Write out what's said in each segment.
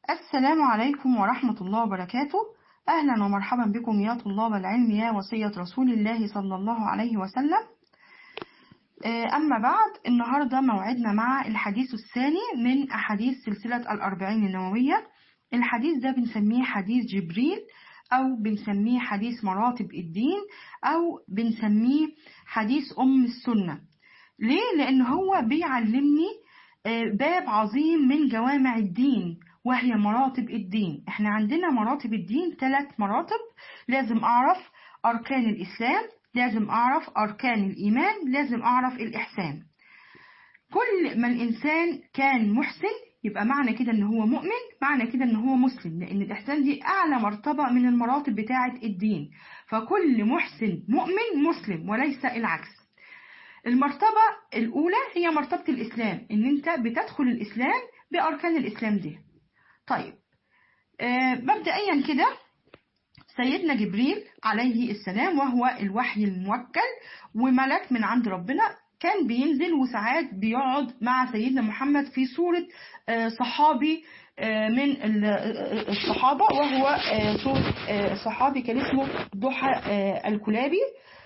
السلام عليكم ورحمة الله وبركاته أهلا ومرحبا بكم يا طلاب العلم يا وصية رسول الله صلى الله عليه وسلم أما بعد النهاردة موعدنا مع الحديث الثاني من أحاديث سلسلة الأربعين النووية الحديث ده بنسميه حديث جبريل أو بنسميه حديث مراتب الدين أو بنسميه حديث أم السنة ليه؟ لأن هو بيعلمني باب عظيم من جوامع الدين وهي مراتب الدين احنا عندنا مراتب الدين ثلاث مراتب لازم أعرف أركان الإسلام لازم أعرف أركان الإيمان لازم أعرف الإحسان كل ما الإنسان كان محسن يبقى معنى كده ان هو مؤمن معنى كده ان هو مسلم لان الاحسان دي اعلى مرتبة من المراتب بتاعة الدين فكل محسن مؤمن مسلم وليس العكس المرتبة الاولى هي مرتبة الاسلام ان انت بتدخل الاسلام باركان الاسلام دي طيب آه مبدئيا كده سيدنا جبريل عليه السلام وهو الوحي الموكل وملك من عند ربنا كان بينزل وساعات بيقعد مع سيدنا محمد في صورة صحابي من الصحابة وهو صورة صحابي كان اسمه ضحى الكلابي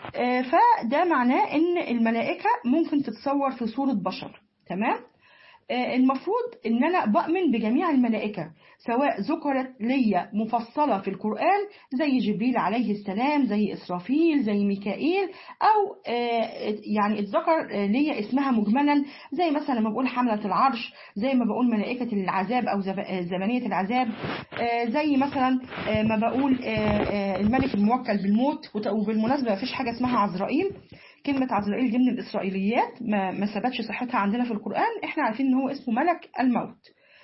فده معناه ان الملائكة ممكن تتصور في صورة بشر تمام المفروض ان انا بؤمن بجميع الملائكة سواء ذكرت ليا مفصلة في القرآن زي جبريل عليه السلام زي إسرافيل زي ميكائيل أو يعني اتذكر ليا اسمها مجملا زي مثلا لما بقول حملة العرش زي ما بقول ملائكة العذاب أو زمنية العذاب زي مثلا ما بقول الملك الموكل بالموت وبالمناسبة مفيش حاجة اسمها عزرائيل كلمة عزرائيل دي من الإسرائيليات ما, ما ثبتش صحتها عندنا في القرآن احنا عارفين ان هو اسمه ملك الموت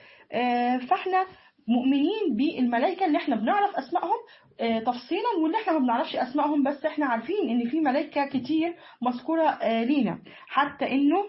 فاحنا مؤمنين بالملائكة اللي احنا بنعرف أسمائهم تفصيلا واللي احنا ما بنعرفش أسمائهم بس احنا عارفين ان في ملائكة كتير مذكورة لينا حتى انه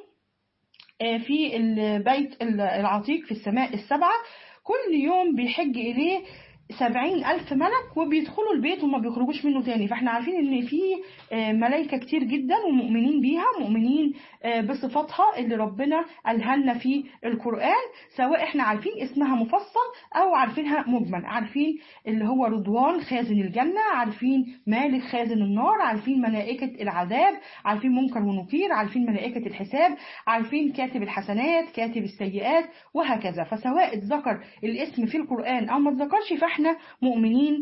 في البيت العتيق في السماء السبعة كل يوم بيحج إليه سبعين ألف ملك وبيدخلوا البيت وما بيخرجوش منه تاني فاحنا عارفين ان في ملائكة كتير جدا ومؤمنين بيها مؤمنين بصفاتها اللي ربنا ألهلنا في القرآن سواء احنا عارفين اسمها مفصل او عارفينها مجمل عارفين اللي هو رضوان خازن الجنة عارفين مالك خازن النار عارفين ملائكة العذاب عارفين منكر ونكير عارفين ملائكة الحساب عارفين كاتب الحسنات كاتب السيئات وهكذا فسواء اتذكر الاسم في القرآن او ما اتذكرش فاحنا احنا مؤمنين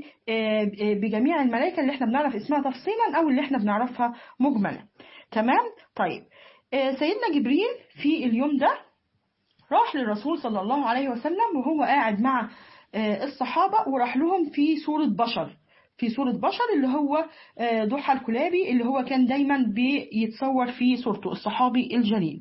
بجميع الملائكة اللي احنا بنعرف اسمها تفصيلا او اللي احنا بنعرفها مجملا تمام طيب سيدنا جبريل في اليوم ده راح للرسول صلى الله عليه وسلم وهو قاعد مع الصحابة وراح لهم في صورة بشر في صورة بشر اللي هو ضحى الكلابي اللي هو كان دايما بيتصور في صورته الصحابي الجليل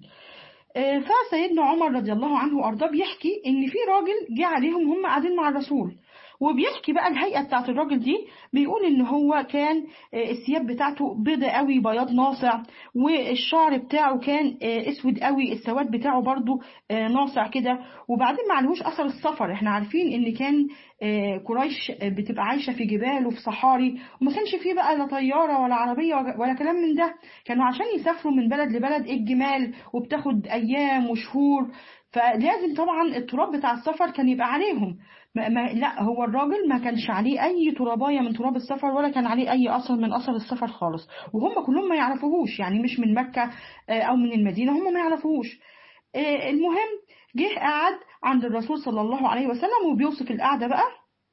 فسيدنا عمر رضي الله عنه وارضاه بيحكي ان في راجل جه عليهم وهم قاعدين مع الرسول وبيحكي بقى الهيئة بتاعت الراجل دي بيقول ان هو كان الثياب بتاعته بيضة قوي بياض ناصع والشعر بتاعه كان اسود قوي السواد بتاعه برضو ناصع كده وبعدين ما عليهوش اثر السفر احنا عارفين ان كان قريش بتبقى عايشة في جبال وفي صحاري وما كانش فيه بقى لا طيارة ولا عربية ولا كلام من ده كانوا عشان يسافروا من بلد لبلد الجمال وبتاخد ايام وشهور فلازم طبعا التراب بتاع السفر كان يبقى عليهم ما ما لا هو الراجل ما كانش عليه اي ترابايه من تراب السفر ولا كان عليه اي اثر من اثر السفر خالص وهم كلهم ما يعرفوهوش يعني مش من مكه او من المدينه هم ما يعرفوهوش المهم جه قعد عند الرسول صلى الله عليه وسلم وبيوصف القعده بقى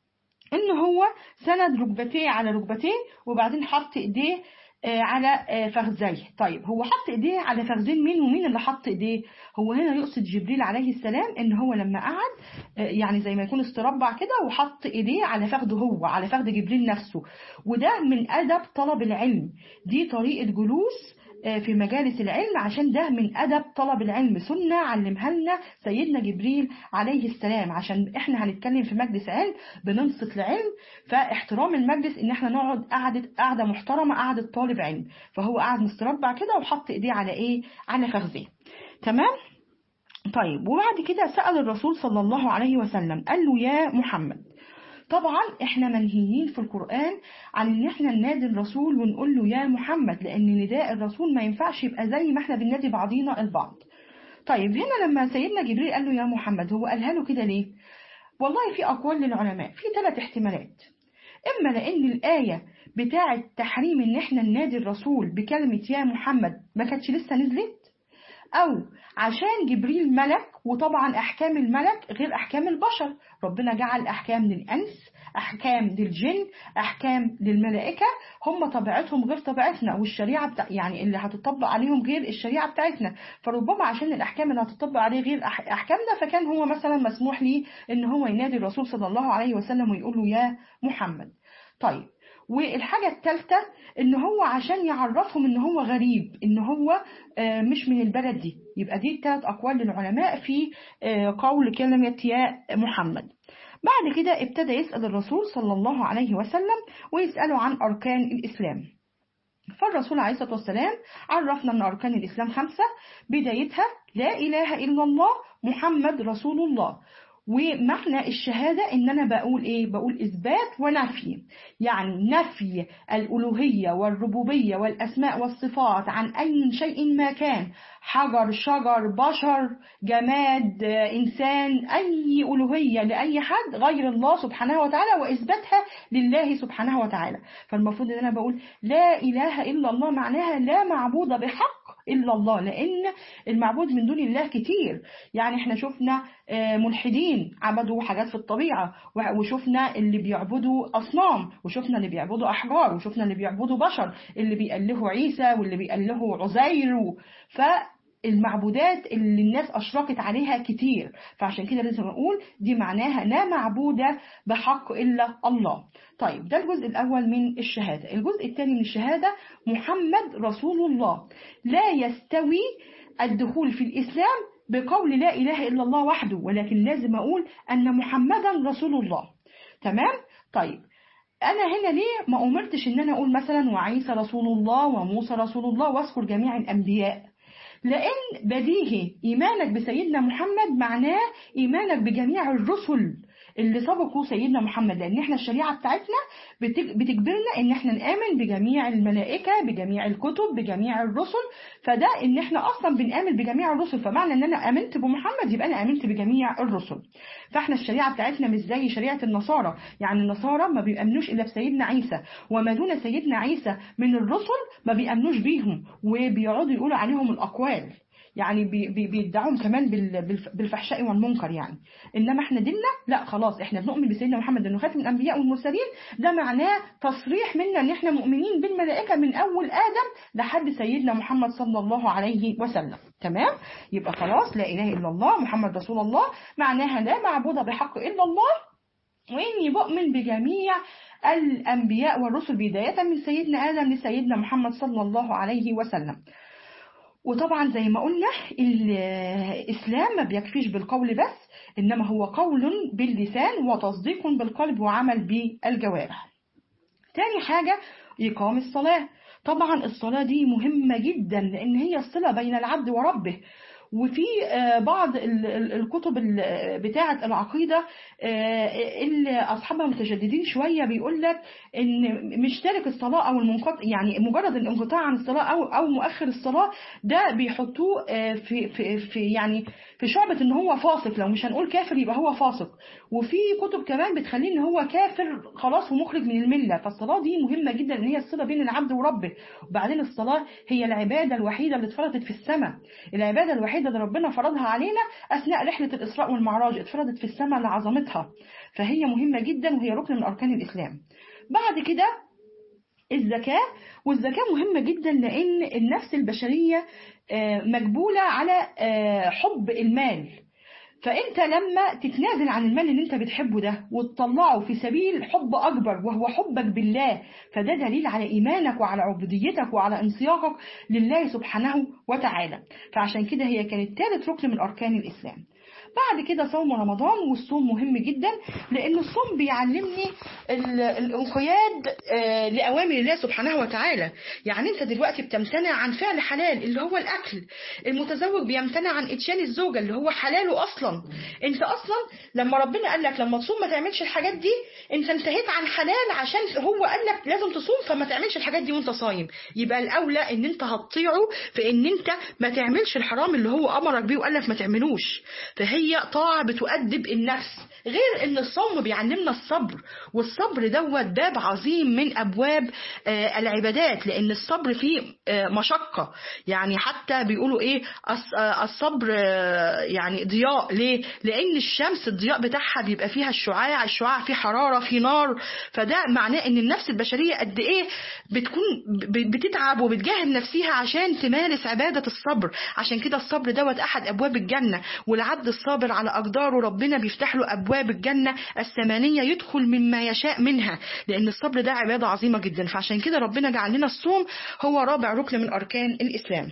ان هو سند ركبتيه على ركبتيه وبعدين حط ايديه على فخذيه طيب هو حط ايديه على فخذين مين ومين اللي حط ايديه هو هنا يقصد جبريل عليه السلام ان هو لما قعد يعني زي ما يكون استربع كده وحط ايديه على فخذه هو على فخذ جبريل نفسه وده من ادب طلب العلم دي طريقه جلوس في مجالس العلم عشان ده من أدب طلب العلم سنة علمها لنا سيدنا جبريل عليه السلام عشان احنا هنتكلم في مجلس علم بننصت لعلم فاحترام المجلس ان احنا نقعد قعدة قعدة محترمة قعدة طالب علم فهو قاعد مستربع كده وحط ايديه على ايه على فخذيه تمام طيب وبعد كده سأل الرسول صلى الله عليه وسلم قال له يا محمد طبعا احنا منهيين في القرآن عن ان احنا ننادي الرسول ونقول له يا محمد لان نداء الرسول ما ينفعش يبقى زي ما احنا بننادي بعضينا البعض طيب هنا لما سيدنا جبريل قال له يا محمد هو قالها له كده ليه والله في أقوال للعلماء في ثلاث احتمالات إما لأن الآية بتاعة تحريم إن إحنا ننادي الرسول بكلمة يا محمد ما كانتش لسه نزلت أو عشان جبريل ملك وطبعا أحكام الملك غير أحكام البشر ربنا جعل أحكام للأنس أحكام للجن أحكام للملائكة هم طبيعتهم غير طبيعتنا والشريعة بتاع يعني اللي هتطبق عليهم غير الشريعة بتاعتنا فربما عشان الأحكام اللي هتطبق عليه غير أح- أحكامنا فكان هو مثلا مسموح ليه إن هو ينادي الرسول صلى الله عليه وسلم ويقول له يا محمد طيب والحاجة الثالثة ان هو عشان يعرفهم ان هو غريب ان هو آه، مش من البلد دي يبقى دي ثلاث اقوال للعلماء في آه، قول كلمة يا محمد بعد كده ابتدى يسأل الرسول صلى الله عليه وسلم ويسأله عن أركان الإسلام فالرسول عليه الصلاة والسلام عرفنا أن أركان الإسلام خمسة بدايتها لا إله إلا الله محمد رسول الله ومعنى الشهادة إن أنا بقول إيه؟ بقول إثبات ونفي يعني نفي الألوهية والربوبية والأسماء والصفات عن أي شيء ما كان حجر شجر بشر جماد آه، إنسان أي ألوهية لأي حد غير الله سبحانه وتعالى وإثباتها لله سبحانه وتعالى فالمفروض إن أنا بقول لا إله إلا الله معناها لا معبود بحق إلا الله لأن المعبود من دون الله كتير يعني احنا شفنا آه، ملحدين عبدوا حاجات في الطبيعة و- وشفنا اللي بيعبدوا أصنام وشفنا اللي بيعبدوا أحجار وشفنا اللي بيعبدوا بشر اللي بيألهوا عيسى واللي بيألهوا عزير و- فالمعبودات اللي الناس أشركت عليها كتير فعشان كده لازم نقول دي معناها لا معبود بحق إلا الله طيب ده الجزء الأول من الشهادة الجزء الثاني من الشهادة محمد رسول الله لا يستوي الدخول في الإسلام بقول لا إله إلا الله وحده ولكن لازم أقول أن محمدا رسول الله تمام؟ طيب أنا هنا ليه ما أمرتش إن أنا أقول مثلا وعيسى رسول الله وموسى رسول الله وأذكر جميع الأنبياء لأن بديهي إيمانك بسيدنا محمد معناه إيمانك بجميع الرسل اللي سبقوا سيدنا محمد لأن احنا الشريعة بتاعتنا بتج- بتجبرنا إن احنا نآمن بجميع الملائكة بجميع الكتب بجميع الرسل فده إن احنا أصلا بنآمن بجميع الرسل فمعنى إن أنا آمنت بمحمد يبقى أنا آمنت بجميع الرسل فاحنا الشريعة بتاعتنا مش زي شريعة النصارى يعني النصارى ما بيأمنوش إلا بسيدنا عيسى وما دون سيدنا عيسى من الرسل ما بيأمنوش بيهم وبيقعدوا يقولوا عليهم الأقوال يعني بي- بي- بيدعوهم كمان بال- بالف- بالفحشاء والمنكر يعني انما احنا ديننا لا خلاص احنا بنؤمن بسيدنا محمد انه خاتم الانبياء والمرسلين ده معناه تصريح منا ان احنا مؤمنين بالملائكه من اول ادم لحد سيدنا محمد صلى الله عليه وسلم تمام يبقى خلاص لا اله الا الله محمد رسول الله معناها لا معبود بحق الا الله وإني بؤمن بجميع الأنبياء والرسل بداية من سيدنا آدم لسيدنا محمد صلى الله عليه وسلم وطبعا زي ما قلنا الإسلام ما بيكفيش بالقول بس إنما هو قول باللسان وتصديق بالقلب وعمل بالجوارح تاني حاجة إقام الصلاة طبعا الصلاة دي مهمة جدا لأن هي الصلة بين العبد وربه وفي آه، بعض ال- ال- الكتب ال- بتاعة العقيدة آه، اللي أصحابها متجددين شوية بيقول لك إن مش تارك الصلاة أو المنقطع يعني مجرد الانقطاع عن الصلاة أو أو مؤخر الصلاة ده بيحطوه آه، في في في يعني في شعبة إن هو فاسق لو مش هنقول كافر يبقى هو فاسق وفي كتب كمان بتخليه إن هو كافر خلاص ومخرج من الملة فالصلاة دي مهمة جدا إن هي الصلة بين العبد وربه وبعدين الصلاة هي العبادة الوحيدة اللي اتفرضت في السماء العبادة الوحيدة اللي ربنا فرضها علينا أثناء رحلة الإسراء والمعراج اتفرضت في السماء لعظمتها فهي مهمة جدا وهي ركن من أركان الإسلام بعد كده الزكاة والزكاة مهمة جدا لأن النفس البشرية آه، مجبولة على آه، حب المال فانت لما تتنازل عن المال اللي انت بتحبه ده وتطلعه في سبيل حب اكبر وهو حبك بالله فده دليل على ايمانك وعلى عبوديتك وعلى انصياعك لله سبحانه وتعالى فعشان كده هي كانت ثالث ركن من اركان الاسلام بعد كده صوم رمضان والصوم مهم جدا لان الصوم بيعلمني ال- الانقياد آه، لاوامر الله سبحانه وتعالى يعني انت دلوقتي بتمتنع عن فعل حلال اللي هو الاكل المتزوج بيمتنع عن اتيان الزوجه اللي هو حلاله اصلا انت اصلا لما ربنا قال لك لما تصوم ما تعملش الحاجات دي انت انتهيت عن حلال عشان هو قال لك لازم تصوم فما تعملش الحاجات دي وانت صايم يبقى الاولى ان انت هتطيعه في ان انت ما تعملش الحرام اللي هو امرك بيه وقال لك ما تعملوش فهي هي طاعة بتؤدب النفس غير ان الصوم بيعلمنا الصبر والصبر دوت باب عظيم من ابواب آه، العبادات لان الصبر فيه آه، مشقة يعني حتى بيقولوا ايه الص- آه، الصبر آه، يعني ضياء ليه لان الشمس الضياء بتاعها بيبقى فيها الشعاع الشعاع فيه حرارة فيه نار فده معناه ان النفس البشرية قد ايه بتكون ب- بتتعب وبتجاهد نفسها عشان تمارس عبادة الصبر عشان كده الصبر دوت احد ابواب الجنة والعبد الصابر على اقداره ربنا بيفتح له ابواب الجنة الثمانية يدخل مما يشاء منها لان الصبر ده عبادة عظيمة جدا فعشان كده ربنا جعل لنا الصوم هو رابع ركن من اركان الاسلام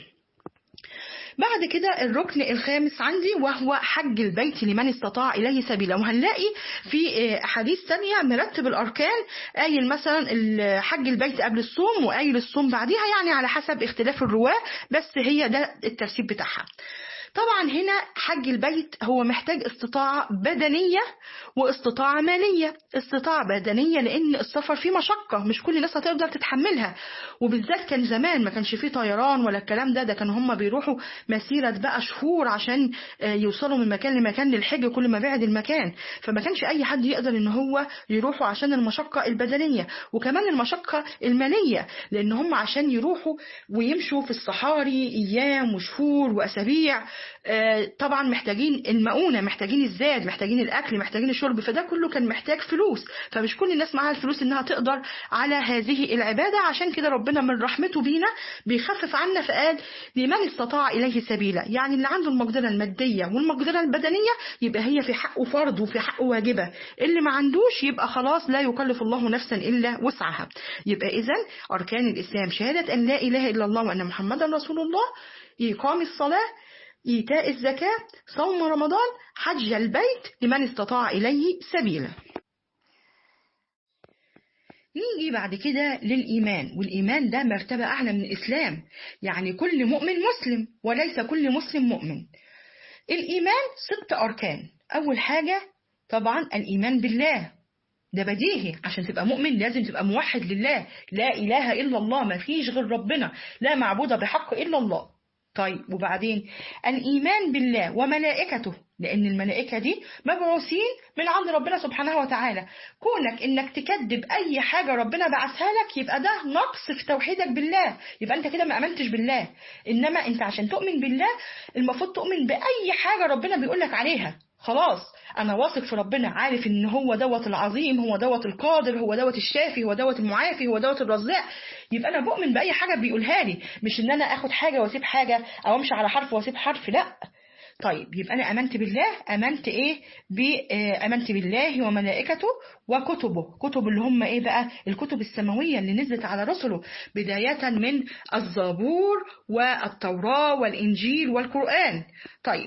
بعد كده الركن الخامس عندي وهو حج البيت لمن استطاع إليه سبيلا وهنلاقي في آه، أحاديث ثانية مرتب الأركان قايل مثلا ال- حج البيت قبل الصوم وقايل الصوم بعديها يعني على حسب اختلاف الرواة بس هي ده الترتيب بتاعها طبعا هنا حج البيت هو محتاج استطاعة بدنية واستطاعة مالية استطاعة بدنية لأن السفر فيه مشقة مش كل الناس هتقدر تتحملها وبالذات كان زمان ما كانش فيه طيران ولا الكلام ده ده كانوا هم بيروحوا مسيرة بقى شهور عشان آه، يوصلوا من مكان لمكان للحج كل ما بعد المكان فما كانش أي حد يقدر إن هو يروحوا عشان المشقة البدنية وكمان المشقة المالية لأن هم عشان يروحوا ويمشوا في الصحاري أيام وشهور وأسابيع آه، طبعا محتاجين المؤونة محتاجين الزاد محتاجين الأكل محتاجين الشرب فده كله كان محتاج فلوس فمش كل الناس معاها الفلوس إنها تقدر على هذه العبادة عشان كده ربنا من رحمته بينا بيخفف عنا فقال لمن استطاع إليه سبيلا يعني اللي عنده المقدرة المادية والمقدرة البدنية يبقى هي في حقه فرض وفي حقه واجبة اللي ما عندوش يبقى خلاص لا يكلف الله نفسا إلا وسعها يبقى إذا أركان الإسلام شهادة أن لا إله إلا الله وأن محمدا رسول الله إقام الصلاة إيتاء الزكاة صوم رمضان حج البيت لمن استطاع إليه سبيلا نيجي بعد كده للإيمان والإيمان ده مرتبة أعلى من الإسلام يعني كل مؤمن مسلم وليس كل مسلم مؤمن الإيمان ست أركان أول حاجة طبعا الإيمان بالله ده بديهي عشان تبقى مؤمن لازم تبقى موحد لله لا إله إلا الله ما فيش غير ربنا لا معبود بحق إلا الله طيب وبعدين الإيمان بالله وملائكته لأن الملائكة دي مبعوثين من عند ربنا سبحانه وتعالى كونك إنك تكذب أي حاجة ربنا بعثها لك يبقى ده نقص في توحيدك بالله يبقى أنت كده ما أمنتش بالله إنما أنت عشان تؤمن بالله المفروض تؤمن بأي حاجة ربنا بيقولك عليها خلاص انا واثق في ربنا عارف ان هو دوت العظيم هو دوت القادر هو دوت الشافي هو دوت المعافي هو دوت الرزاق يبقى انا بؤمن باي حاجه بيقولها لي مش ان انا اخد حاجه واسيب حاجه او امشي على حرف واسيب حرف لا طيب يبقى انا امنت بالله امنت ايه ب آه، امنت بالله وملائكته وكتبه كتب اللي هم ايه بقى الكتب السماويه اللي نزلت على رسله بدايه من الزبور والتوراه والانجيل والقران طيب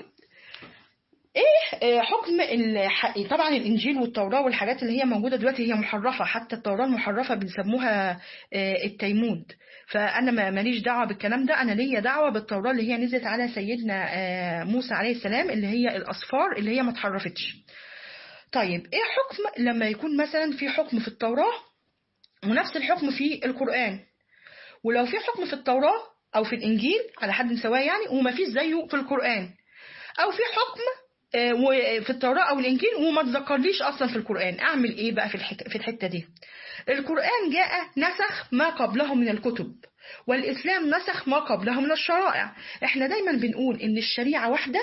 ايه آه، حكم الح... طبعا الانجيل والتوراه والحاجات اللي هي موجوده دلوقتي هي محرفه حتى التوراه المحرفه بنسموها آه، التيمود فانا ما- ماليش دعوه بالكلام ده انا ليا دعوه بالتوراه اللي هي نزلت على سيدنا آه، موسى عليه السلام اللي هي الاصفار اللي هي ما اتحرفتش طيب ايه حكم لما يكون مثلا في حكم في التوراه ونفس الحكم في القران ولو في حكم في التوراه او في الانجيل على حد سواء يعني وما فيش زيه في القران او في حكم آه، و- في التوراة او الانجيل وما تذكرليش اصلا في القرآن اعمل ايه بقى في الحك... في الحتة دي القرآن جاء نسخ ما قبله من الكتب والاسلام نسخ ما قبله من الشرائع احنا دايما بنقول ان الشريعة واحدة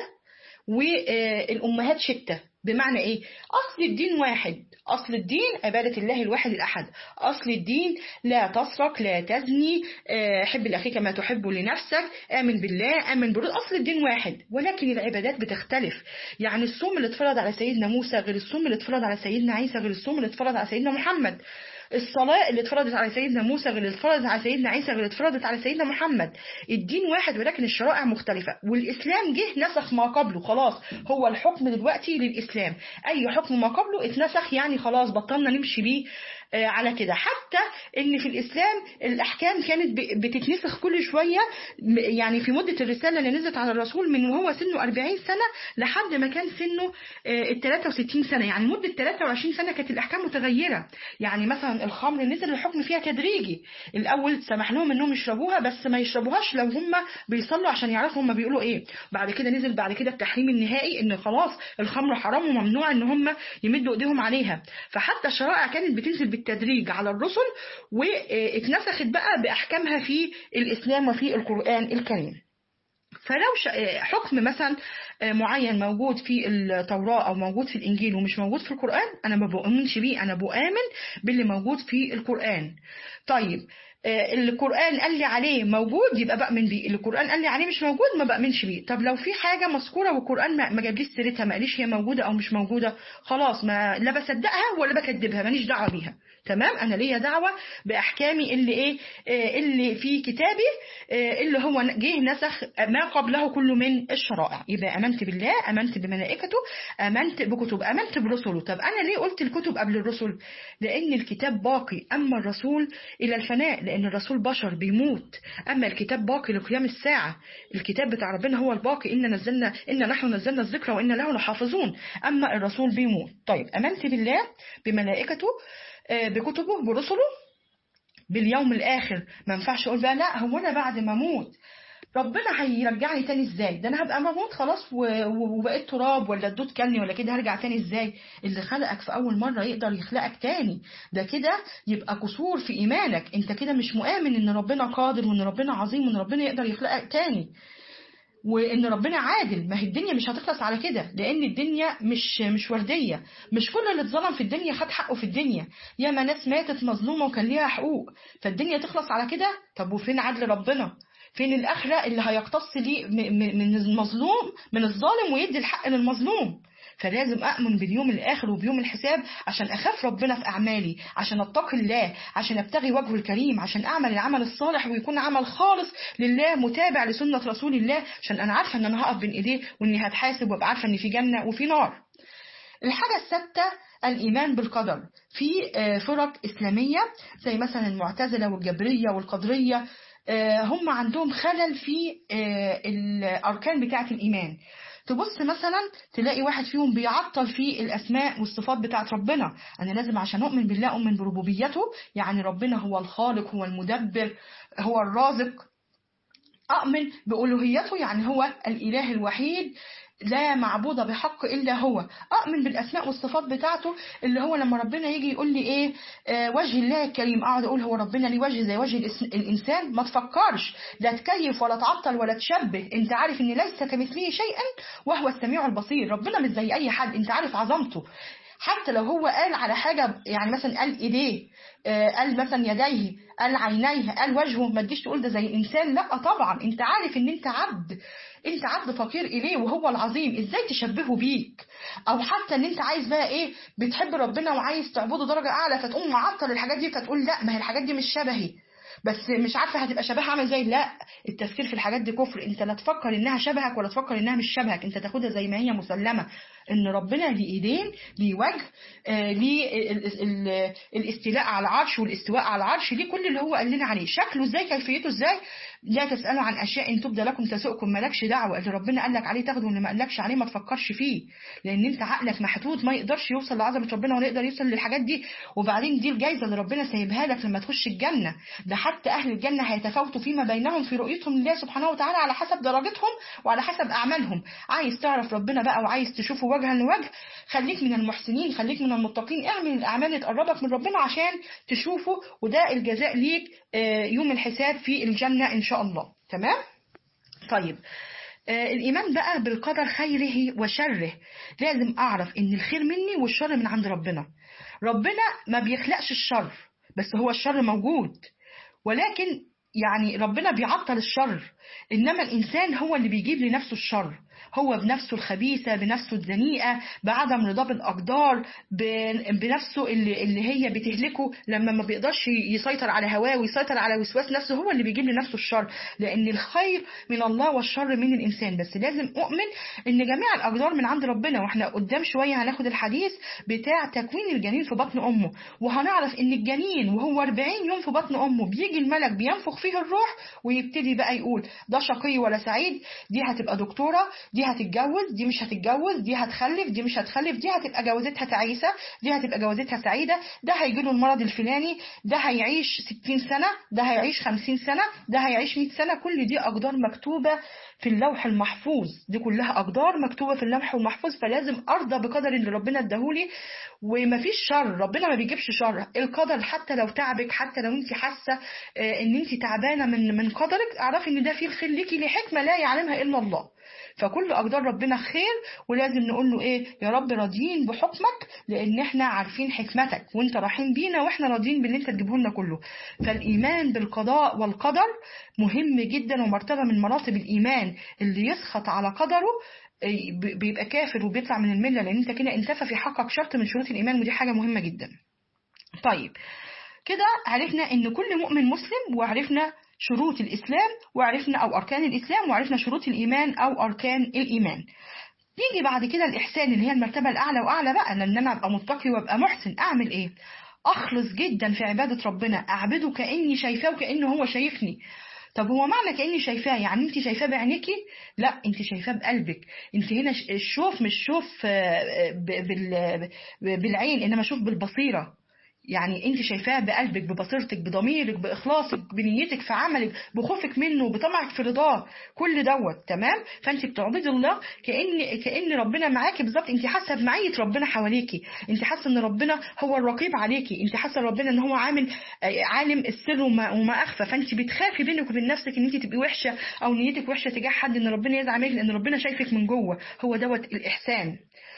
والامهات شتى بمعنى ايه اصل الدين واحد اصل الدين عبادة الله الواحد الاحد اصل الدين لا تسرق لا تزني آه، حب لاخيك ما تحب لنفسك امن بالله امن برد اصل الدين واحد ولكن العبادات بتختلف يعني الصوم اللي اتفرض على سيدنا موسى غير الصوم اللي اتفرض على سيدنا عيسى غير الصوم اللي اتفرض على سيدنا محمد الصلاة اللي اتفرضت على سيدنا موسى غير اللي اتفرضت على سيدنا عيسى غير اللي اتفرضت على سيدنا محمد الدين واحد ولكن الشرائع مختلفة والإسلام جه نسخ ما قبله خلاص هو الحكم دلوقتي للإسلام أي حكم ما قبله اتنسخ يعني خلاص بطلنا نمشي بيه آه، على كده حتى ان في الاسلام الاحكام كانت ب- بتتنسخ كل شويه م- يعني في مده الرساله اللي نزلت على الرسول من وهو سنه 40 سنه لحد ما كان سنه آه، ال 63 سنه يعني مده 23 سنه كانت الاحكام متغيره يعني مثلا الخمر نزل الحكم فيها تدريجي الاول سمح لهم انهم يشربوها بس ما يشربوهاش لو هم بيصلوا عشان يعرفوا هم بيقولوا ايه بعد كده نزل بعد كده التحريم النهائي ان خلاص الخمر حرام وممنوع ان هم يمدوا ايديهم عليها فحتى الشرائع كانت بتنزل بالتدريج على الرسل واتنسخت بقى باحكامها في الاسلام وفي القران الكريم فلو ش- حكم مثلا معين موجود في التوراة أو موجود في الإنجيل ومش موجود في القرآن أنا ما بؤمنش بيه أنا بؤمن باللي موجود في القرآن طيب آه، اللي القرآن قال لي عليه موجود يبقى بأمن بيه اللي القرآن قال لي عليه مش موجود ما بأمنش بيه طب لو في حاجة مذكورة والقرآن ما ما جابليش سيرتها ما قاليش هي موجودة أو مش موجودة خلاص ما لا بصدقها ولا بكذبها ماليش دعوة بيها تمام انا ليا دعوه باحكامي اللي ايه آه، اللي في كتابي آه، اللي هو جه نسخ ما قبله كله من الشرائع يبقى امنت بالله امنت بملائكته امنت بكتب امنت برسله طب انا ليه قلت الكتب قبل الرسل لان الكتاب باقي اما الرسول الى الفناء لان الرسول بشر بيموت اما الكتاب باقي لقيام الساعه الكتاب بتاع ربنا هو الباقي ان نزلنا ان نحن نزلنا الذكر وان له لحافظون اما الرسول بيموت طيب امنت بالله بملائكته آه، بكتبه برسله باليوم الاخر ما ينفعش اقول بقى لا هو انا بعد ما اموت ربنا هيرجعني تاني ازاي ده انا هبقى بموت خلاص و- و- وبقيت تراب ولا الدود كلني ولا كده هرجع تاني ازاي اللي خلقك في اول مره يقدر يخلقك تاني ده كده يبقى قصور في ايمانك انت كده مش مؤمن ان ربنا قادر وان ربنا عظيم وان ربنا يقدر يخلقك تاني وان ربنا عادل ما هي الدنيا مش هتخلص على كده لان الدنيا مش مش ورديه مش كل اللي اتظلم في الدنيا خد حقه في الدنيا ياما ناس ماتت مظلومه وكان ليها حقوق فالدنيا تخلص على كده طب وفين عدل ربنا فين الاخره اللي هيقتص ليه م- م- من المظلوم من الظالم ويدي الحق للمظلوم فلازم أؤمن باليوم الآخر وبيوم الحساب عشان أخاف ربنا في أعمالي عشان أتقي الله عشان أبتغي وجهه الكريم عشان أعمل العمل الصالح ويكون عمل خالص لله متابع لسنة رسول الله عشان أنا عارفة إن أنا هقف بين إيديه وإني هتحاسب وأبقى عارفة إن في جنة وفي نار الحاجة السادسة الإيمان بالقدر في آه، فرق إسلامية زي مثلا المعتزلة والجبرية والقدرية آه، هم عندهم خلل في آه، الأركان بتاعة الإيمان تبص مثلا تلاقي واحد فيهم بيعطل في الأسماء والصفات بتاعة ربنا أنا لازم عشان أؤمن بالله أؤمن بربوبيته يعني ربنا هو الخالق هو المدبر هو الرازق أؤمن بألوهيته يعني هو الإله الوحيد لا معبود بحق إلا هو أؤمن بالأسماء والصفات بتاعته اللي هو لما ربنا يجي يقول لي إيه آه وجه الله الكريم أقعد أقول هو ربنا ليه وجه زي وجه الإس- الإنسان ما تفكرش لا تكيف ولا تعطل ولا تشبه أنت عارف إن ليس كمثله شيئا وهو السميع البصير ربنا مش زي أي حد أنت عارف عظمته حتى لو هو قال على حاجة يعني مثلا قال إيديه آه، قال مثلا يديه قال عينيه قال وجهه ما تجيش تقول ده زي الإنسان لا طبعا أنت عارف إن أنت عبد أنت عبد فقير إليه وهو العظيم إزاي تشبهه بيك أو حتى إن أنت عايز بقى إيه بتحب ربنا وعايز تعبده درجة أعلى فتقوم معطل الحاجات دي فتقول لا ما هي الحاجات دي مش شبهي بس مش عارفه هتبقى شبهها عامل ازاي لا التفكير في الحاجات دي كفر انت لا تفكر انها شبهك ولا تفكر انها مش شبهك انت تاخدها زي ما هي مسلمه ان ربنا ليه ايدين ليه وجه آه، ليه ال- ال- ال- الاستيلاء على العرش والاستواء على العرش ليه كل اللي هو قال لنا عليه شكله ازاي كيفيته ازاي لا تسالوا عن اشياء ان تبدى لكم تسؤكم مالكش دعوه اللي ربنا قال لك عليه تاخده واللي ما قالكش عليه ما تفكرش فيه لان انت عقلك محدود ما يقدرش يوصل لعظمه ربنا ولا يقدر يوصل للحاجات دي وبعدين دي الجايزه اللي ربنا سايبها لك لما تخش الجنه ده حتى اهل الجنه هيتفاوتوا فيما بينهم في رؤيتهم لله سبحانه وتعالى على حسب درجتهم وعلى حسب اعمالهم عايز تعرف ربنا بقى وعايز تشوفه وجها لوجه خليك من المحسنين خليك من المتقين اعمل الاعمال اللي تقربك من ربنا عشان تشوفه وده الجزاء ليك آه، يوم الحساب في الجنه ان شاء الله تمام طيب آه، الإيمان بقى بالقدر خيره وشره لازم أعرف إن الخير مني والشر من عند ربنا ربنا ما بيخلقش الشر بس هو الشر موجود ولكن يعني ربنا بيعطل الشر إنما الإنسان هو اللي بيجيب لنفسه الشر هو بنفسه الخبيثة بنفسه الدنيئة بعدم رضاه بالأقدار ب- بنفسه اللي, اللي هي بتهلكه لما ما بيقدرش يسيطر على هواه ويسيطر على وسواس نفسه هو اللي بيجيب لنفسه الشر لأن الخير من الله والشر من الإنسان بس لازم أؤمن إن جميع الأقدار من عند ربنا وإحنا قدام شوية هناخد الحديث بتاع تكوين الجنين في بطن أمه وهنعرف إن الجنين وهو 40 يوم في بطن أمه بيجي الملك بينفخ فيه الروح ويبتدي بقى يقول ده شقي ولا سعيد دي هتبقى دكتورة دي هتتجوز دي مش هتتجوز دي هتخلف دي مش هتخلف دي هتبقى جوازتها تعيسة دي هتبقى جوازتها سعيدة ده هيجيله المرض الفلاني ده هيعيش 60 سنة ده هيعيش 50 سنة ده هيعيش 100 سنة كل دي أقدار مكتوبة في اللوح المحفوظ دي كلها أقدار مكتوبة في اللوح المحفوظ فلازم أرضى بقدر اللي ربنا اداهولي ومفيش شر ربنا ما بيجيبش شر القدر حتى لو تعبك حتى لو انت حاسة آه، ان انت تعبانة من من قدرك اعرفي ان ده فيه الخير ليكي لحكمة لا يعلمها إلا الله فكل أقدار ربنا خير ولازم نقول له إيه يا رب راضيين بحكمك لأن إحنا عارفين حكمتك وإنت رايحين بينا وإحنا راضيين باللي إنت تجيبه لنا كله فالإيمان بالقضاء والقدر مهم جدا ومرتبة من مراتب الإيمان اللي يسخط على قدره إيه، ب- بيبقى كافر وبيطلع من الملة لأن أنت كده انتفى في حقك شرط من شروط الإيمان ودي حاجة مهمة جدا طيب كده عرفنا ان كل مؤمن مسلم وعرفنا شروط الاسلام وعرفنا او اركان الاسلام وعرفنا شروط الايمان او اركان الايمان يجي بعد كده الاحسان اللي هي المرتبه الاعلى واعلى بقى لان انا ابقى متقي وابقى محسن اعمل ايه اخلص جدا في عباده ربنا اعبده كاني شايفاه وكانه هو شايفني طب هو معنى كاني شايفاه يعني انت شايفاه بعينيكي لا انت شايفاه بقلبك انت هنا ش- الشوف مش شوف آه، ب- بال- ب- بالعين انما شوف بالبصيره يعني انت شايفاه بقلبك ببصيرتك بضميرك باخلاصك بنيتك في عملك بخوفك منه بطمعك في رضاه كل دوت تمام فانت بتعبدي الله كان كان ربنا معاكي بالظبط انت حاسه بمعيه ربنا حواليكي انت حاسه ان ربنا هو الرقيب عليكي انت حاسه ربنا ان هو عامل آه، عالم السر وما, وما اخفى فانت بتخافي بينك وبين نفسك ان انت تبقي وحشه او نيتك وحشه تجاه حد ان ربنا يزعل منك لان ربنا شايفك من جوه هو دوت الاحسان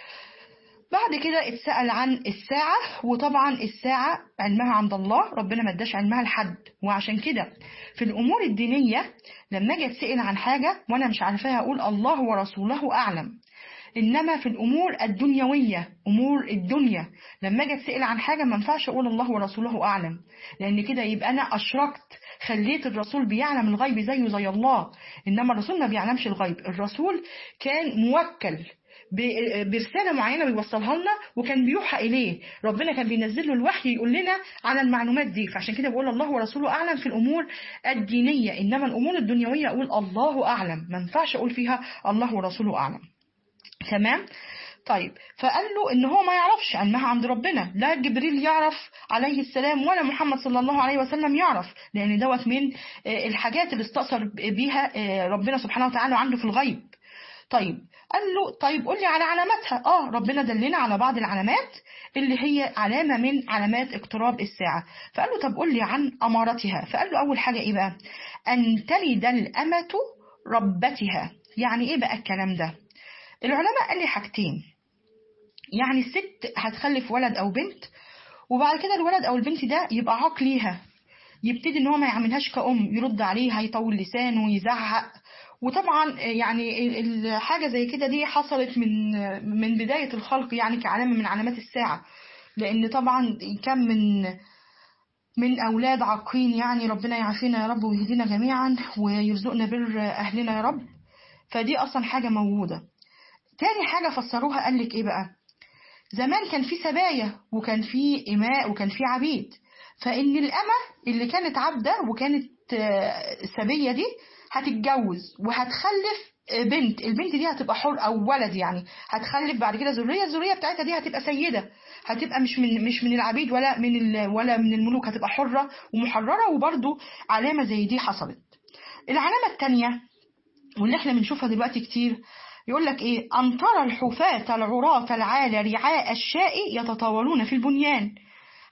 بعد كده اتسأل عن الساعة وطبعا الساعة علمها عند الله ربنا ما اداش علمها لحد وعشان كده في الأمور الدينية لما اجي اتسأل عن حاجة وأنا مش عارفاها أقول الله ورسوله أعلم إنما في الأمور الدنيوية أمور الدنيا لما اجي اتسأل عن حاجة ما ينفعش أقول الله ورسوله أعلم لأن كده يبقى أنا أشركت خليت الرسول بيعلم الغيب زيه زي الله إنما الرسول ما بيعلمش الغيب الرسول كان موكل ب- برسالة معينة بيوصلها لنا وكان بيوحى إليه ربنا كان بينزل له الوحي يقول لنا على المعلومات دي فعشان كده بقول الله ورسوله أعلم في الأمور الدينية إنما الأمور الدنيوية أقول الله أعلم ما ينفعش أقول فيها الله ورسوله أعلم تمام طيب فقال له ان هو ما يعرفش علمها عند ربنا لا جبريل يعرف عليه السلام ولا محمد صلى الله عليه وسلم يعرف لان دوت من آه، الحاجات اللي استأثر بيها آه، ربنا سبحانه وتعالى عنده في الغيب طيب قال له طيب قول لي على علاماتها اه ربنا دلنا على بعض العلامات اللي هي علامة من علامات اقتراب الساعة فقال له طب قول لي عن أمارتها فقال له أول حاجة إيه بقى أن تلد الأمة ربتها يعني إيه بقى الكلام ده العلماء قال لي حاجتين يعني الست هتخلف ولد أو بنت وبعد كده الولد أو البنت ده يبقى عاق ليها يبتدي ان هو ما يعملهاش كأم يرد عليها يطول لسانه يزعق وطبعا يعني ال- الحاجة زي كده دي حصلت من من بداية الخلق يعني كعلامة من علامات الساعة لأن طبعا كم من من أولاد عاقين يعني ربنا يعافينا يا رب ويهدينا جميعا ويرزقنا بر أهلنا يا رب فدي أصلا حاجة موجودة تاني حاجة فسروها قال لك إيه بقى زمان كان في سبايا وكان في إماء وكان في عبيد فإن الأمة اللي كانت عبدة وكانت آه، سبية دي هتتجوز وهتخلف آه، بنت البنت دي هتبقى حر أو ولد يعني هتخلف بعد كده ذرية الذرية بتاعتها دي هتبقى سيدة هتبقى مش من مش من العبيد ولا من ال ولا من الملوك هتبقى حرة ومحررة وبرضو علامة زي دي حصلت العلامة التانية واللي احنا بنشوفها دلوقتي كتير يقول لك ايه ان ترى الحفاة العراة العالى رعاء الشاء يتطاولون في البنيان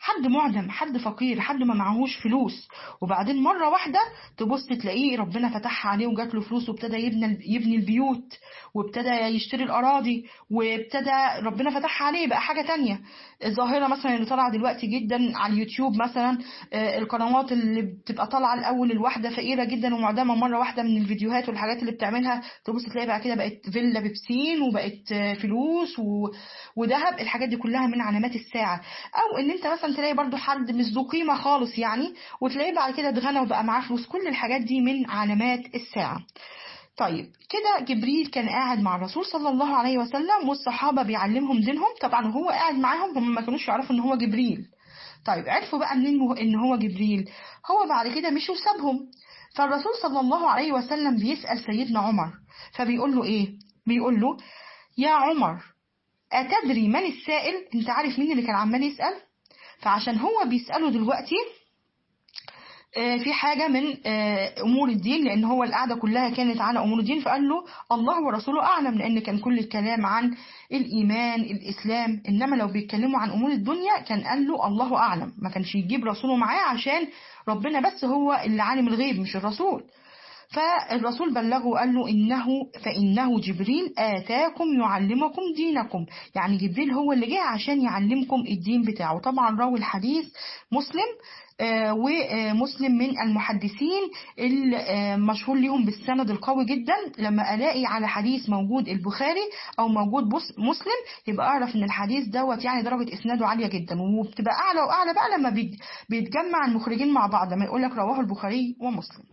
حد معدم حد فقير حد ما معهوش فلوس وبعدين مرة واحدة تبص تلاقيه ربنا فتحها عليه وجات له فلوس وابتدى يبني يبني البيوت وابتدى يشتري الأراضي وابتدى ربنا فتحها عليه بقى حاجة تانية الظاهرة مثلا اللي طالعة دلوقتي جدا على اليوتيوب مثلا آه، القنوات اللي بتبقى طالعة الأول الواحدة فقيرة جدا ومعدمة مرة واحدة من الفيديوهات والحاجات اللي بتعملها تبص تلاقي بقى كده بقت فيلا ببسين وبقت آه، فلوس و... وذهب الحاجات دي كلها من علامات الساعة أو إن أنت مثلا تلاقي برضو حد مش ذو قيمة خالص يعني وتلاقيه بعد كده اتغنى وبقى معاه فلوس كل الحاجات دي من علامات الساعة طيب كده جبريل كان قاعد مع الرسول صلى الله عليه وسلم والصحابة بيعلمهم دينهم طبعا وهو قاعد معاهم هم ما كانوش يعرفوا ان هو جبريل طيب عرفوا بقى منين مه- ان هو جبريل هو بعد كده مشوا وسابهم فالرسول صلى الله عليه وسلم بيسأل سيدنا عمر فبيقول له ايه بيقول له يا عمر أتدري من السائل انت عارف مين اللي كان عمال يسأل فعشان هو بيسأله دلوقتي آه، في حاجة من آه، أمور الدين لأن هو القعدة كلها كانت على أمور الدين فقال له الله ورسوله أعلم لأن كان كل الكلام عن الإيمان الإسلام إنما لو بيتكلموا عن أمور الدنيا كان قال له الله أعلم ما كانش يجيب رسوله معاه عشان ربنا بس هو اللي عالم الغيب مش الرسول فالرسول بلغه وقال له إنه فإنه جبريل آتاكم يعلمكم دينكم يعني جبريل هو اللي جه عشان يعلمكم الدين بتاعه طبعا راوي الحديث مسلم آه، ومسلم من المحدثين المشهور ليهم بالسند القوي جدا لما الاقي على حديث موجود البخاري او موجود بص- مسلم يبقى اعرف ان الحديث دوت يعني درجه اسناده عاليه جدا وبتبقى اعلى واعلى بقى لما بيت- بيتجمع المخرجين مع بعض لما يقول لك رواه البخاري ومسلم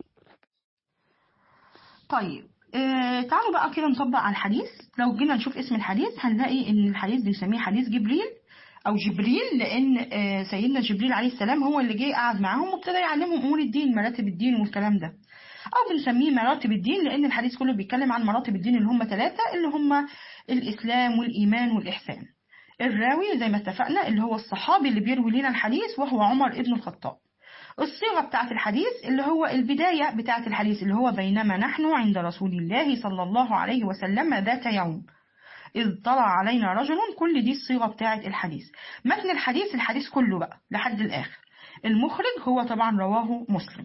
طيب آه تعالوا بقى كده نطبق على الحديث لو جينا نشوف اسم الحديث هنلاقي ان الحديث بنسميه حديث جبريل او جبريل لان آه سيدنا جبريل عليه السلام هو اللي جه قعد معاهم وابتدى يعلمهم امور الدين مراتب الدين والكلام ده او بنسميه مراتب الدين لان الحديث كله بيتكلم عن مراتب الدين اللي هم ثلاثه اللي هم الاسلام والايمان والاحسان الراوي زي ما اتفقنا اللي هو الصحابي اللي بيروي لنا الحديث وهو عمر ابن الخطاب الصيغة بتاعت الحديث اللي هو البداية بتاعت الحديث اللي هو بينما نحن عند رسول الله صلى الله عليه وسلم ذات يوم إذ طلع علينا رجل كل دي الصيغة بتاعت الحديث متن الحديث الحديث كله بقى لحد الآخر المخرج هو طبعا رواه مسلم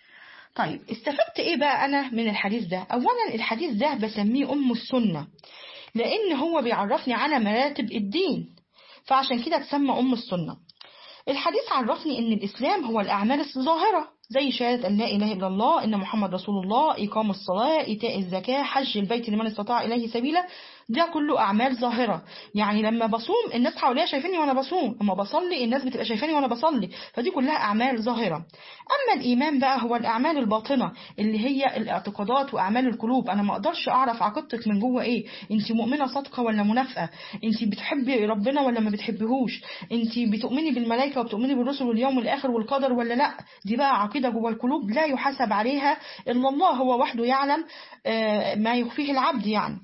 طيب استفدت ايه بقى انا من الحديث ده اولا الحديث ده بسميه ام السنة لان هو بيعرفني على مراتب الدين فعشان كده اتسمى ام السنة الحديث عرفني ان الاسلام هو الاعمال الظاهرة زي شهادة أن لا إله إلا الله إن محمد رسول الله إقام الصلاة إيتاء الزكاة حج البيت لمن استطاع إليه سبيلا ده كله أعمال ظاهرة يعني لما بصوم الناس حواليا شايفيني وأنا بصوم أما بصلي الناس بتبقى شايفاني وأنا بصلي فدي كلها أعمال ظاهرة أما الإيمان بقى هو الأعمال الباطنة اللي هي الاعتقادات وأعمال القلوب أنا ما أقدرش أعرف عقيدتك من جوه إيه أنت مؤمنة صادقة ولا منافقة أنت بتحبي ربنا ولا ما بتحبيهوش أنت بتؤمني بالملائكة وبتؤمني بالرسل واليوم الآخر والقدر ولا لا دي بقى عقيدة جوه القلوب لا يحاسب عليها إلا الله هو وحده يعلم ما يخفيه العبد يعني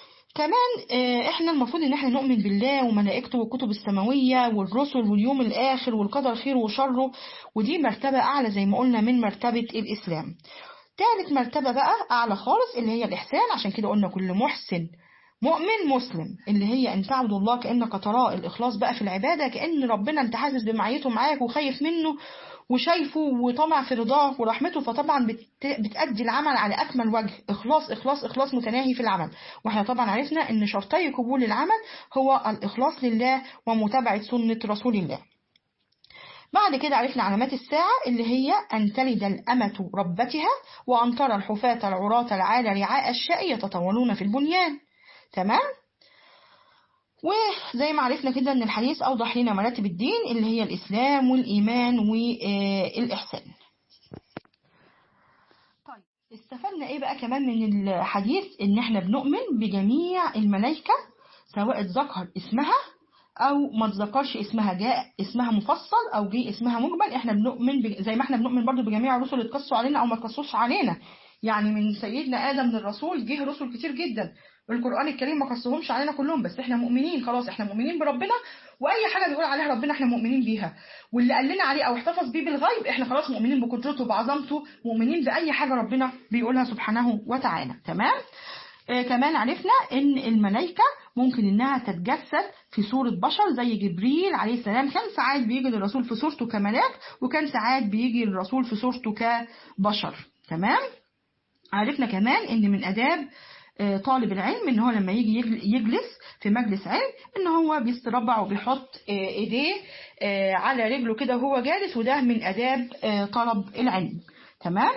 كمان احنا المفروض ان احنا نؤمن بالله وملائكته والكتب السماوية والرسل واليوم الاخر والقدر خيره وشره ودي مرتبة اعلى زي ما قلنا من مرتبة الاسلام تالت مرتبة بقى اعلى خالص اللي هي الاحسان عشان كده قلنا كل محسن مؤمن مسلم اللي هي ان تعبد الله كانك تراه الاخلاص بقى في العباده كان ربنا انت حاسس بمعيته معاك وخايف منه وشايفه وطمع في رضاه ورحمته فطبعا بتأدي العمل على أكمل وجه إخلاص إخلاص إخلاص متناهي في العمل وإحنا طبعا عرفنا إن شرطي قبول العمل هو الإخلاص لله ومتابعة سنة رسول الله بعد كده عرفنا علامات الساعة اللي هي أن تلد الأمة ربتها وأن ترى الحفاة العراة العالى رعاء الشاء يتطاولون في البنيان تمام؟ وزي ما عرفنا كده ان الحديث اوضح لنا مراتب الدين اللي هي الاسلام والايمان والاحسان طيب استفدنا ايه بقى كمان من الحديث ان احنا بنؤمن بجميع الملائكه سواء اتذكر اسمها او ما اتذكرش اسمها جاء اسمها مفصل او جه اسمها مجمل احنا بنؤمن ب... زي ما احنا بنؤمن برضو بجميع الرسل اللي اتقصوا علينا او ما اتقصوش علينا يعني من سيدنا ادم للرسول جه رسل كتير جدا القرآن الكريم ما قصهمش علينا كلهم بس احنا مؤمنين خلاص احنا مؤمنين بربنا واي حاجة بيقول عليها ربنا احنا مؤمنين بيها واللي قال لنا عليه او احتفظ بيه بالغيب احنا خلاص مؤمنين بقدرته وبعظمته مؤمنين باي حاجة ربنا بيقولها سبحانه وتعالى تمام آه كمان عرفنا ان الملائكة ممكن انها تتجسد في صورة بشر زي جبريل عليه السلام كان ساعات بيجي للرسول في صورته كملاك وكان ساعات بيجي للرسول في صورته كبشر تمام عرفنا كمان ان من اداب آه طالب العلم ان هو لما يجي يجلس في مجلس علم ان هو بيستربع وبيحط آه ايديه آه على رجله كده وهو جالس وده من اداب طلب العلم تمام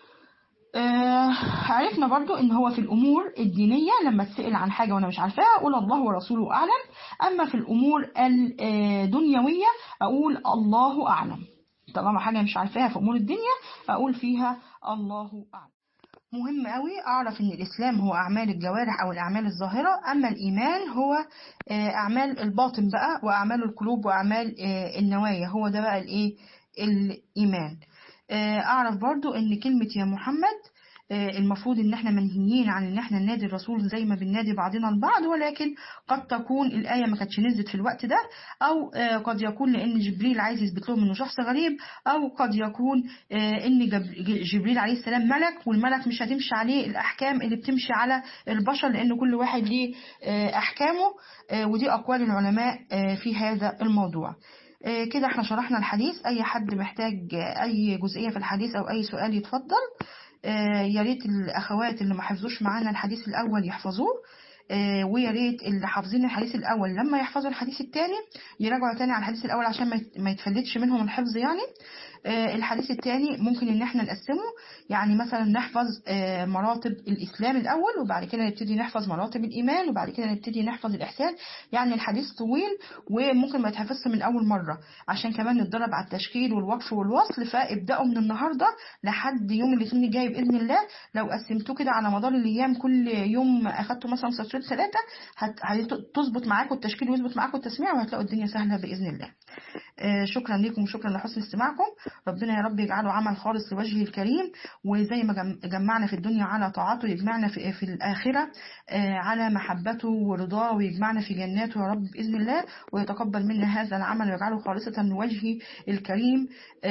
آه عرفنا برضو ان هو في الامور الدينية لما تسأل عن حاجة وانا مش عارفاها اقول الله ورسوله اعلم اما في الامور الدنيوية اقول الله اعلم طالما حاجة مش عارفاها في امور الدنيا اقول فيها الله اعلم مهم قوي اعرف ان الاسلام هو اعمال الجوارح او الاعمال الظاهرة اما الايمان هو اعمال الباطن بقى واعمال القلوب واعمال النوايا هو ده بقى الايه الايمان اعرف برضو ان كلمة يا محمد المفروض ان احنا منهيين عن ان احنا ننادي الرسول زي ما بننادي بعضنا البعض ولكن قد تكون الآية ما كانتش نزلت في الوقت ده او قد يكون لان جبريل عايز يثبت لهم انه شخص غريب او قد يكون ان جبريل عليه السلام ملك والملك مش هتمشي عليه الاحكام اللي بتمشي على البشر لان كل واحد ليه احكامه ودي اقوال العلماء في هذا الموضوع كده احنا شرحنا الحديث اي حد محتاج اي جزئية في الحديث او اي سؤال يتفضل يا ريت الاخوات اللي ما حفظوش معانا الحديث الاول يحفظوه ويا ريت اللي حافظين الحديث الاول لما يحفظوا الحديث الثاني يراجعوا تاني على الحديث الاول عشان ما يتفلتش منهم الحفظ يعني الحديث الثاني ممكن ان احنا نقسمه يعني مثلا نحفظ مراتب الاسلام الاول وبعد كده نبتدي نحفظ مراتب الايمان وبعد كده نبتدي نحفظ الاحسان يعني الحديث طويل وممكن ما يتحفظش من اول مره عشان كمان نتدرب على التشكيل والوقف والوصل فابداوا من النهارده لحد يوم الاثنين الجاي باذن الله لو قسمتوه كده على مدار الايام كل يوم اخدتوا مثلا سطرين ثلاثه هتظبط معاكم التشكيل ويظبط معاكم التسميع وهتلاقوا الدنيا سهله باذن الله شكرا لكم وشكرا لحسن استماعكم ربنا يا رب يجعله عمل خالص لوجهه الكريم وزي ما جمعنا في الدنيا على طاعته يجمعنا في, في الآخرة على محبته ورضاه ويجمعنا في جناته يا رب بإذن الله ويتقبل منا هذا العمل ويجعله خالصة لوجهه الكريم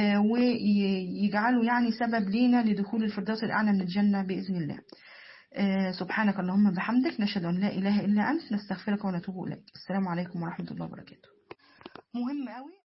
ويجعله يعني سبب لينا لدخول الفردوس الأعلى من الجنة بإذن الله سبحانك اللهم بحمدك نشهد أن لا إله إلا أنت نستغفرك ونتوب إليك السلام عليكم ورحمة الله وبركاته مهم قوي